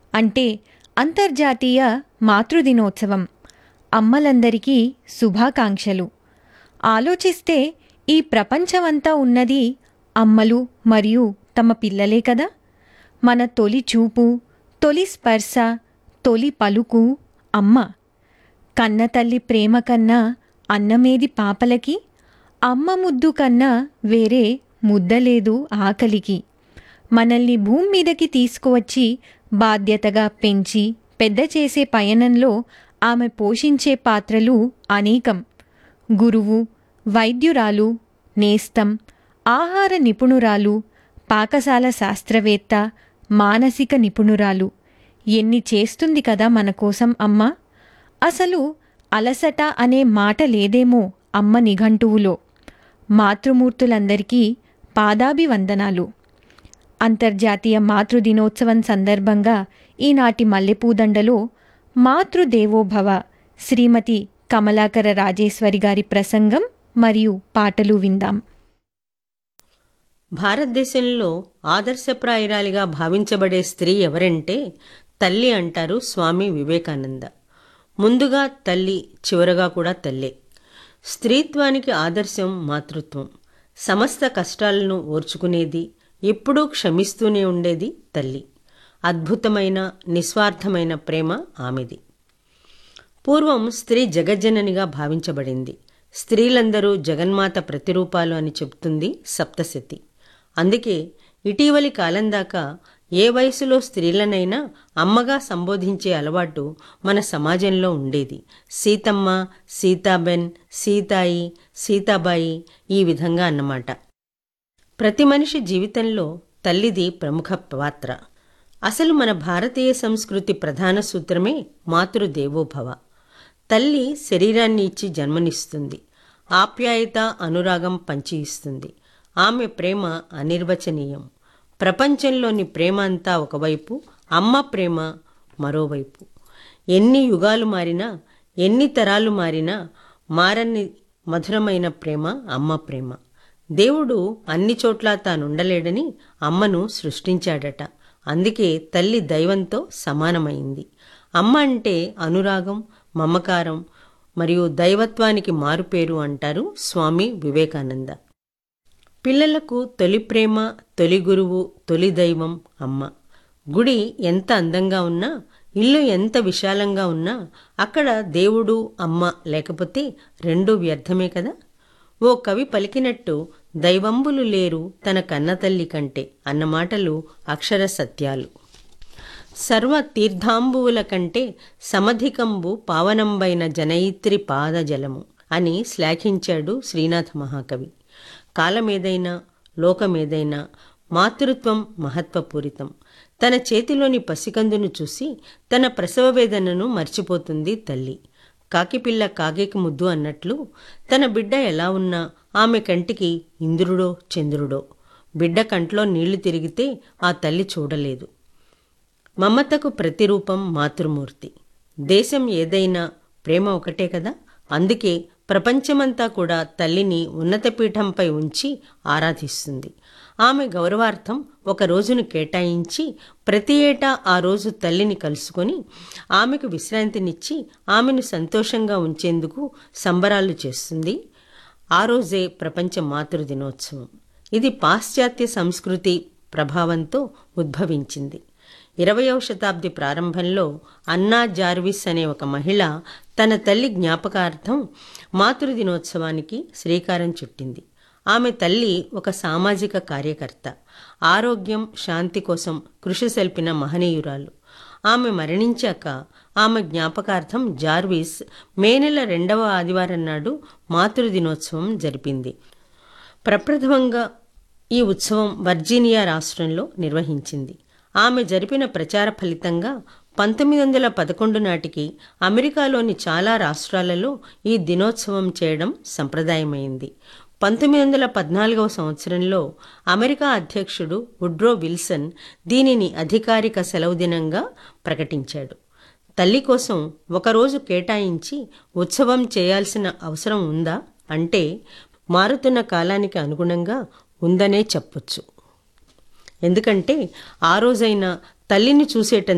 అంటే అంతర్జాతీయ మాతృదినోత్సవం అమ్మలందరికీ శుభాకాంక్షలు ఆలోచిస్తే ఈ ప్రపంచమంతా ఉన్నది అమ్మలు మరియు తమ పిల్లలే కదా మన తొలి చూపు తొలి స్పర్శ తొలి పలుకు అమ్మ కన్నతల్లి ప్రేమ కన్నా అన్నమేది పాపలకి అమ్మ ముద్దు కన్నా వేరే ముద్దలేదు ఆకలికి మనల్ని భూమి మీదకి తీసుకువచ్చి బాధ్యతగా పెంచి పెద్ద చేసే పయనంలో ఆమె పోషించే పాత్రలు అనేకం గురువు వైద్యురాలు నేస్తం ఆహార నిపుణురాలు పాకశాల శాస్త్రవేత్త మానసిక నిపుణురాలు ఎన్ని చేస్తుంది కదా మన కోసం అమ్మ అసలు అలసట అనే మాట లేదేమో అమ్మ నిఘంటువులో మాతృమూర్తులందరికీ పాదాభివందనాలు అంతర్జాతీయ మాతృదినోత్సవం సందర్భంగా ఈనాటి మల్లెపూదండలో మాతృదేవోభవ శ్రీమతి కమలాకర రాజేశ్వరి గారి ప్రసంగం మరియు పాటలు విందాం భారతదేశంలో ఆదర్శప్రాయురాలిగా భావించబడే స్త్రీ ఎవరంటే తల్లి అంటారు స్వామి వివేకానంద ముందుగా తల్లి చివరగా కూడా తల్లే స్త్రీత్వానికి ఆదర్శం మాతృత్వం సమస్త కష్టాలను ఓర్చుకునేది ఎప్పుడూ క్షమిస్తూనే ఉండేది తల్లి అద్భుతమైన నిస్వార్థమైన ప్రేమ ఆమెది పూర్వం స్త్రీ జగజ్జననిగా భావించబడింది స్త్రీలందరూ జగన్మాత ప్రతిరూపాలు అని చెప్తుంది సప్తశతి అందుకే ఇటీవలి కాలం దాకా ఏ వయసులో స్త్రీలనైనా అమ్మగా సంబోధించే అలవాటు మన సమాజంలో ఉండేది సీతమ్మ సీతాబెన్ సీతాయి సీతాబాయి ఈ విధంగా అన్నమాట ప్రతి మనిషి జీవితంలో తల్లిది ప్రముఖ పాత్ర అసలు మన భారతీయ సంస్కృతి ప్రధాన సూత్రమే మాతృదేవోభవ తల్లి శరీరాన్ని ఇచ్చి జన్మనిస్తుంది ఆప్యాయత అనురాగం పంచి ఇస్తుంది ఆమె ప్రేమ అనిర్వచనీయం ప్రపంచంలోని ప్రేమ అంతా ఒకవైపు అమ్మ ప్రేమ మరోవైపు ఎన్ని యుగాలు మారినా ఎన్ని తరాలు మారినా మారని మధురమైన ప్రేమ అమ్మ ప్రేమ దేవుడు అన్ని చోట్ల తానుండలేడని అమ్మను సృష్టించాడట అందుకే తల్లి దైవంతో సమానమైంది అమ్మ అంటే అనురాగం మమకారం మరియు దైవత్వానికి మారుపేరు అంటారు స్వామి వివేకానంద పిల్లలకు తొలి ప్రేమ తొలి గురువు తొలి దైవం అమ్మ గుడి ఎంత అందంగా ఉన్నా ఇల్లు ఎంత విశాలంగా ఉన్నా అక్కడ దేవుడు అమ్మ లేకపోతే రెండూ వ్యర్థమే కదా ఓ కవి పలికినట్టు దైవంబులు లేరు తన కన్నతల్లి కంటే అన్న మాటలు అక్షర సత్యాలు సర్వ తీర్థాంబువుల కంటే సమధికంబు పావనంబైన జనయిత్రి పాదజలము అని శ్లాఘించాడు శ్రీనాథ మహాకవి కాలమేదైనా లోకమేదైనా మాతృత్వం మహత్వపూరితం తన చేతిలోని పసికందును చూసి తన ప్రసవ వేదనను మర్చిపోతుంది తల్లి కాకిపిల్ల కాగేకి ముద్దు అన్నట్లు తన బిడ్డ ఎలా ఉన్నా ఆమె కంటికి ఇంద్రుడో చంద్రుడో బిడ్డ కంట్లో నీళ్లు తిరిగితే ఆ తల్లి చూడలేదు మమతకు ప్రతిరూపం మాతృమూర్తి దేశం ఏదైనా ప్రేమ ఒకటే కదా అందుకే ప్రపంచమంతా కూడా తల్లిని ఉన్నత పీఠంపై ఉంచి ఆరాధిస్తుంది ఆమె గౌరవార్థం ఒక రోజును కేటాయించి ప్రతి ఏటా ఆ రోజు తల్లిని కలుసుకొని ఆమెకు విశ్రాంతినిచ్చి ఆమెను సంతోషంగా ఉంచేందుకు సంబరాలు చేస్తుంది ఆ రోజే ప్రపంచ మాతృ దినోత్సవం ఇది పాశ్చాత్య సంస్కృతి ప్రభావంతో ఉద్భవించింది ఇరవయవ శతాబ్ది ప్రారంభంలో అన్నా జార్విస్ అనే ఒక మహిళ తన తల్లి జ్ఞాపకార్థం మాతృదినోత్సవానికి శ్రీకారం చుట్టింది ఆమె తల్లి ఒక సామాజిక కార్యకర్త ఆరోగ్యం శాంతి కోసం కృషి సెల్పిన మహనీయురాలు ఆమె మరణించాక ఆమె జ్ఞాపకార్థం జార్విస్ మే నెల రెండవ ఆదివారం నాడు మాతృదినోత్సవం జరిపింది ప్రప్రథమంగా ఈ ఉత్సవం వర్జీనియా రాష్ట్రంలో నిర్వహించింది ఆమె జరిపిన ప్రచార ఫలితంగా పంతొమ్మిది వందల పదకొండు నాటికి అమెరికాలోని చాలా రాష్ట్రాలలో ఈ దినోత్సవం చేయడం సంప్రదాయమైంది పంతొమ్మిది వందల పద్నాలుగవ సంవత్సరంలో అమెరికా అధ్యక్షుడు వుడ్రో విల్సన్ దీనిని అధికారిక సెలవు దినంగా ప్రకటించాడు తల్లి కోసం ఒకరోజు కేటాయించి ఉత్సవం చేయాల్సిన అవసరం ఉందా అంటే మారుతున్న కాలానికి అనుగుణంగా ఉందనే చెప్పొచ్చు ఎందుకంటే ఆ రోజైనా తల్లిని చూసేట